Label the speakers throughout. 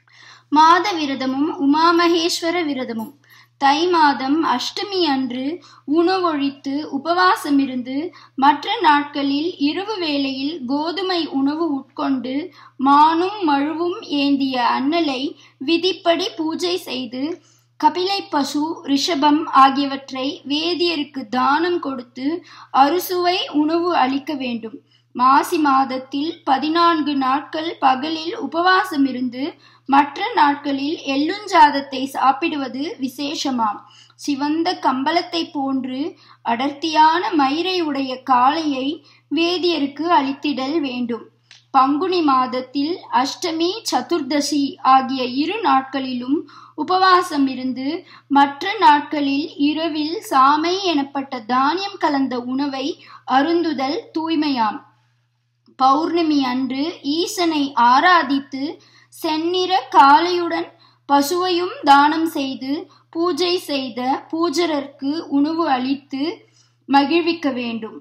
Speaker 1: மாத விரதமும் உமாமகேஸ்வர விரதமும் தை மாதம் அஷ்டமி அன்று உணவொழித்து உபவாசமிருந்து மற்ற நாட்களில் இரவு வேளையில் கோதுமை உணவு உட்கொண்டு மானும் மழுவும் ஏந்திய அண்ணலை விதிப்படி பூஜை செய்து கபிலை பசு ரிஷபம் ஆகியவற்றை வேதியருக்கு தானம் கொடுத்து அறுசுவை உணவு அளிக்க வேண்டும் மாசி மாதத்தில் பதினான்கு நாட்கள் பகலில் உபவாசம் இருந்து மற்ற நாட்களில் எள்ளுஞ்சாதத்தை சாப்பிடுவது விசேஷமாம் சிவந்த கம்பளத்தை போன்று அடர்த்தியான மயிரை உடைய காளையை வேதியருக்கு அளித்திடல் வேண்டும் பங்குனி மாதத்தில் அஷ்டமி சதுர்தசி ஆகிய இரு நாட்களிலும் உபவாசம் இருந்து மற்ற நாட்களில் இரவில் சாமை எனப்பட்ட தானியம் கலந்த உணவை அருந்துதல் தூய்மையாம் பௌர்ணமி அன்று ஈசனை ஆராதித்து செந்நிற காளையுடன் பசுவையும் தானம் செய்து பூஜை செய்த பூஜரருக்கு உணவு அளித்து மகிழ்விக்க வேண்டும்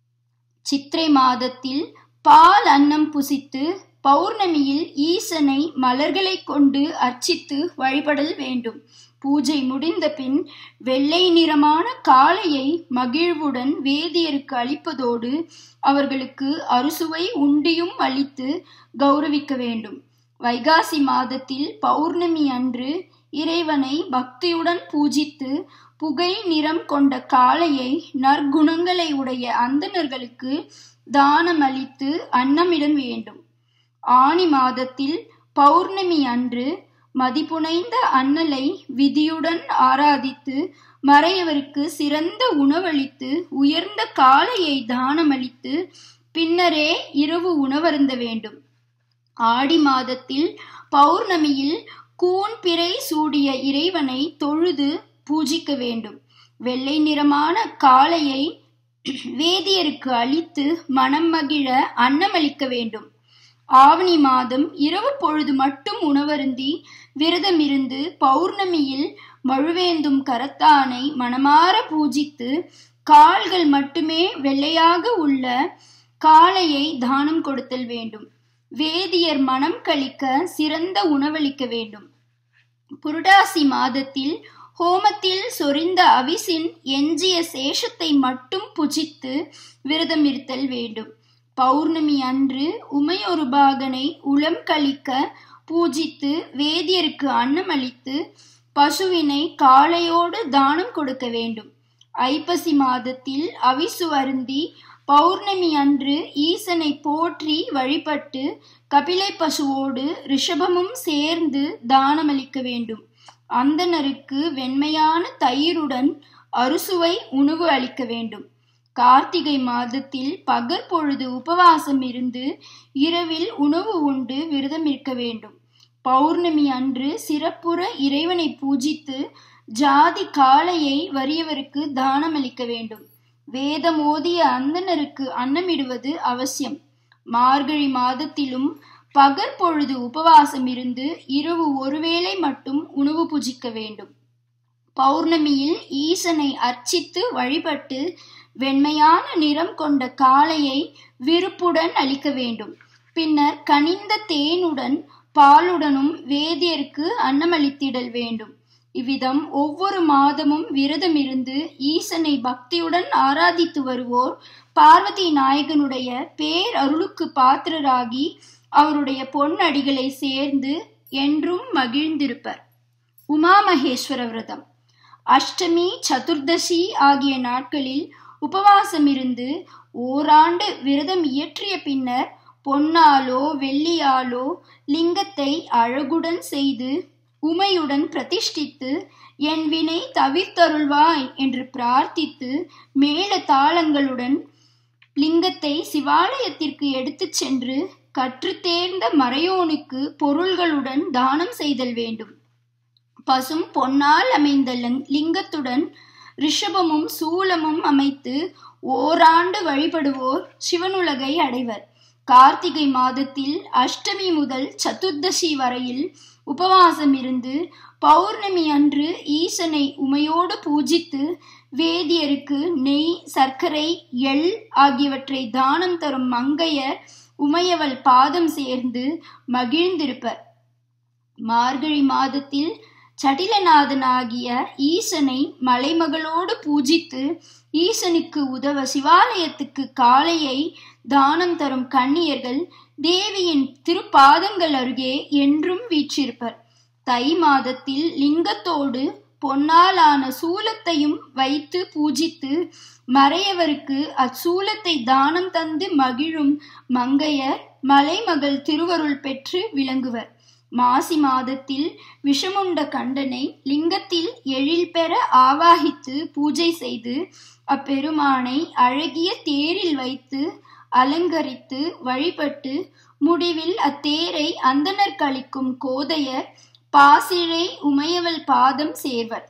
Speaker 1: சித்திரை மாதத்தில் பால் அன்னம் புசித்து பௌர்ணமியில் ஈசனை மலர்களை கொண்டு அர்ச்சித்து வழிபடல் வேண்டும் பூஜை முடிந்த பின் வெள்ளை நிறமான காளையை மகிழ்வுடன் வேதியருக்கு அளிப்பதோடு அவர்களுக்கு அறுசுவை உண்டியும் அளித்து கௌரவிக்க வேண்டும் வைகாசி மாதத்தில் பௌர்ணமி அன்று இறைவனை பக்தியுடன் பூஜித்து புகை நிறம் கொண்ட காளையை நற்குணங்களை உடைய அந்தணர்களுக்கு தானம் அளித்து அன்னமிடம் வேண்டும் ஆணி மாதத்தில் பௌர்ணமி அன்று மதிப்புனைந்த அண்ணலை விதியுடன் ஆராதித்து மறையவருக்கு சிறந்த உணவளித்து உயர்ந்த காளையை தானமளித்து பின்னரே இரவு உணவருந்த வேண்டும் ஆடி மாதத்தில் பௌர்ணமியில் கூன் பிறை சூடிய இறைவனை தொழுது பூஜிக்க வேண்டும் வெள்ளை நிறமான காளையை வேதியருக்கு அளித்து மனம் மகிழ அன்னமளிக்க வேண்டும் ஆவணி மாதம் இரவு பொழுது மட்டும் உணவருந்தி விரதமிருந்து பௌர்ணமியில் மழுவேந்தும் கரத்தானை மனமாற பூஜித்து கால்கள் மட்டுமே வெள்ளையாக உள்ள காளையை தானம் கொடுத்தல் வேண்டும் வேதியர் மனம் கழிக்க சிறந்த உணவளிக்க வேண்டும் புருடாசி மாதத்தில் ஹோமத்தில் சொரிந்த அவிசின் எஞ்சிய சேஷத்தை மட்டும் புஜித்து விரதம் இருத்தல் வேண்டும் பௌர்ணமி அன்று உமையொருபாகனை உளம் கழிக்க பூஜித்து வேதியருக்கு அன்னமளித்து பசுவினை காளையோடு தானம் கொடுக்க வேண்டும் ஐப்பசி மாதத்தில் அவிசு அருந்தி பௌர்ணமி அன்று ஈசனை போற்றி வழிபட்டு கபிலை பசுவோடு ரிஷபமும் சேர்ந்து தானமளிக்க வேண்டும் அந்தனருக்கு வெண்மையான தயிருடன் அறுசுவை உணவு அளிக்க வேண்டும் கார்த்திகை மாதத்தில் பகற்பொழுது உபவாசம் இருந்து இரவில் உணவு உண்டு விரதம் இருக்க வேண்டும் பௌர்ணமி அன்று சிறப்புற இறைவனை பூஜித்து ஜாதி காளையை வறியவருக்கு தானமளிக்க வேண்டும் வேதம் ஓதிய அந்தனருக்கு அன்னமிடுவது அவசியம் மார்கழி மாதத்திலும் பகற்பொழுது உபவாசம் இருந்து இரவு ஒருவேளை மட்டும் உணவு புஜிக்க வேண்டும் பௌர்ணமியில் ஈசனை அர்ச்சித்து வழிபட்டு வெண்மையான நிறம் கொண்ட காளையை விருப்புடன் அளிக்க வேண்டும் பின்னர் கனிந்த தேனுடன் பாலுடனும் வேதியருக்கு அன்னமளித்திடல் வேண்டும் இவ்விதம் ஒவ்வொரு மாதமும் விரதமிருந்து ஈசனை பக்தியுடன் ஆராதித்து வருவோர் பார்வதி நாயகனுடைய பேர் அருளுக்கு பாத்திரராகி அவருடைய பொன்னடிகளை சேர்ந்து என்றும் மகிழ்ந்திருப்பர் உமாமகேஸ்வர விரதம் அஷ்டமி சதுர்தசி ஆகிய நாட்களில் உபவாசம் இருந்து ஓராண்டு விரதம் இயற்றிய பின்னர் பொன்னாலோ வெள்ளியாலோ லிங்கத்தை அழகுடன் செய்து உமையுடன் பிரதிஷ்டித்து என் வினை தவிர்த்தருள்வாய் என்று பிரார்த்தித்து மேல தாளங்களுடன் லிங்கத்தை சிவாலயத்திற்கு எடுத்துச் சென்று கற்றுத்தேர்ந்த மறையோனுக்கு பொருள்களுடன் தானம் செய்தல் வேண்டும் பசும் பொன்னால் அமைந்த லிங்கத்துடன் ரிஷபமும் சூலமும் அமைத்து ஓராண்டு வழிபடுவோர் சிவனுலகை அடைவர் கார்த்திகை மாதத்தில் அஷ்டமி முதல் சதுர்தசி வரையில் உபவாசம் இருந்து பௌர்ணமி அன்று ஈசனை உமையோடு பூஜித்து வேதியருக்கு நெய் சர்க்கரை எள் ஆகியவற்றை தானம் தரும் மங்கையர் உமையவள் பாதம் சேர்ந்து மகிழ்ந்திருப்பர் மார்கழி மாதத்தில் சடிலநாதனாகிய ஈசனை மலைமகளோடு பூஜித்து ஈசனுக்கு உதவ சிவாலயத்துக்கு காளையை தானம் தரும் கன்னியர்கள் தேவியின் திருப்பாதங்கள் அருகே என்றும் வீற்றிருப்பர் தை மாதத்தில் லிங்கத்தோடு பொன்னாலான சூலத்தையும் வைத்து பூஜித்து மறையவருக்கு அச்சூலத்தை தானம் தந்து மகிழும் மங்கையர் மலைமகள் திருவருள் பெற்று விளங்குவர் மாசி மாதத்தில் விஷமுண்ட கண்டனை லிங்கத்தில் எழில் பெற ஆவாகித்து பூஜை செய்து அப்பெருமானை அழகிய தேரில் வைத்து அலங்கரித்து வழிபட்டு முடிவில் அத்தேரை அந்தனர் கழிக்கும் கோதையர் பாசிழை உமையவள் பாதம் சேர்வர்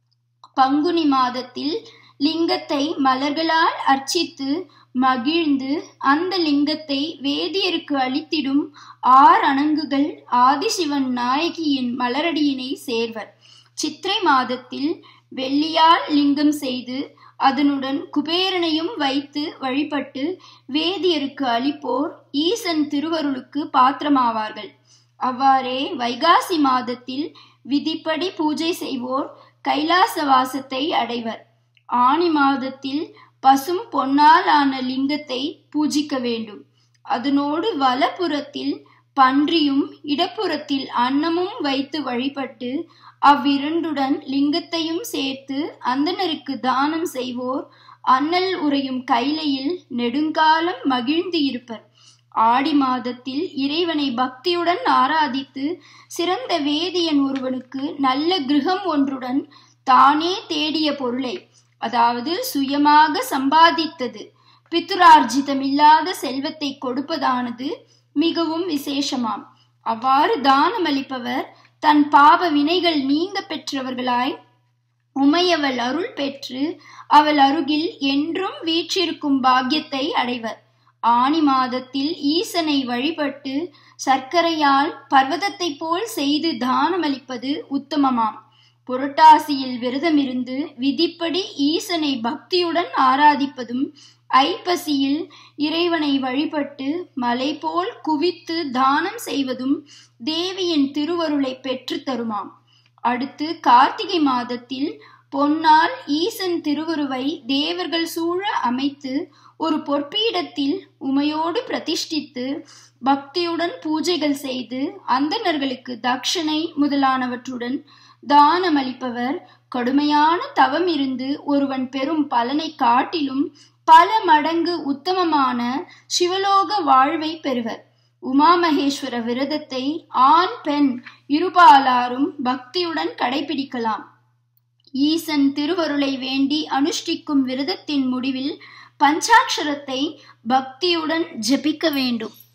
Speaker 1: பங்குனி மாதத்தில் லிங்கத்தை மலர்களால் அர்ச்சித்து மகிழ்ந்து அந்த லிங்கத்தை வேதியருக்கு அளித்திடும் ஆர் அணங்குகள் ஆதிசிவன் நாயகியின் மலரடியினை சேர்வர் சித்திரை மாதத்தில் வெள்ளியால் லிங்கம் செய்து அதனுடன் குபேரனையும் வைத்து வழிபட்டு வேதியருக்கு அளிப்போர் ஈசன் திருவருளுக்கு பாத்திரமாவார்கள் அவ்வாறே வைகாசி மாதத்தில் விதிப்படி பூஜை செய்வோர் கைலாசவாசத்தை அடைவர் ஆணி மாதத்தில் பசும் பொன்னால் ஆன லிங்கத்தை பூஜிக்க வேண்டும் அதனோடு வலப்புறத்தில் பன்றியும் இடப்புறத்தில் அன்னமும் வைத்து வழிபட்டு அவ்விரண்டுடன் லிங்கத்தையும் சேர்த்து அந்தனருக்கு தானம் செய்வோர் அண்ணல் உறையும் கைலையில் நெடுங்காலம் மகிழ்ந்து இருப்பர் ஆடி மாதத்தில் இறைவனை பக்தியுடன் ஆராதித்து சிறந்த வேதியன் ஒருவனுக்கு நல்ல கிரகம் ஒன்றுடன் தானே தேடிய பொருளை அதாவது சுயமாக சம்பாதித்தது பித்துரார்ஜிதமில்லாத செல்வத்தை கொடுப்பதானது மிகவும் விசேஷமாம் அவ்வாறு தானமளிப்பவர் தன் பாவ வினைகள் நீங்க பெற்றவர்களாய் உமையவள் அருள் பெற்று அவள் அருகில் என்றும் வீற்றிருக்கும் பாக்கியத்தை அடைவர் ஆணி மாதத்தில் ஈசனை வழிபட்டு சர்க்கரையால் பர்வதத்தை போல் செய்து தானமளிப்பது உத்தமமாம் புரட்டாசியில் விரதமிருந்து விதிப்படி ஈசனை பக்தியுடன் ஆராதிப்பதும் ஐப்பசியில் இறைவனை வழிபட்டு மலை போல் குவித்து தானம் செய்வதும் தேவியின் திருவருளை பெற்று தருமாம் அடுத்து கார்த்திகை மாதத்தில் பொன்னால் ஈசன் திருவுருவை தேவர்கள் சூழ அமைத்து ஒரு பொற்பீடத்தில் உமையோடு பிரதிஷ்டித்து பக்தியுடன் பூஜைகள் செய்து அந்தணர்களுக்கு தட்சணை முதலானவற்றுடன் தானமளிப்பவர் கடுமையான தவம் இருந்து ஒருவன் பெறும் பலனை காட்டிலும் பல மடங்கு உத்தமமான சிவலோக வாழ்வை பெறுவர் உமாமகேஸ்வர விரதத்தை ஆண் பெண் இருபாலாரும் பக்தியுடன் கடைபிடிக்கலாம் ஈசன் திருவருளை வேண்டி அனுஷ்டிக்கும் விரதத்தின் முடிவில் பஞ்சாட்சரத்தை பக்தியுடன் ஜபிக்க வேண்டும்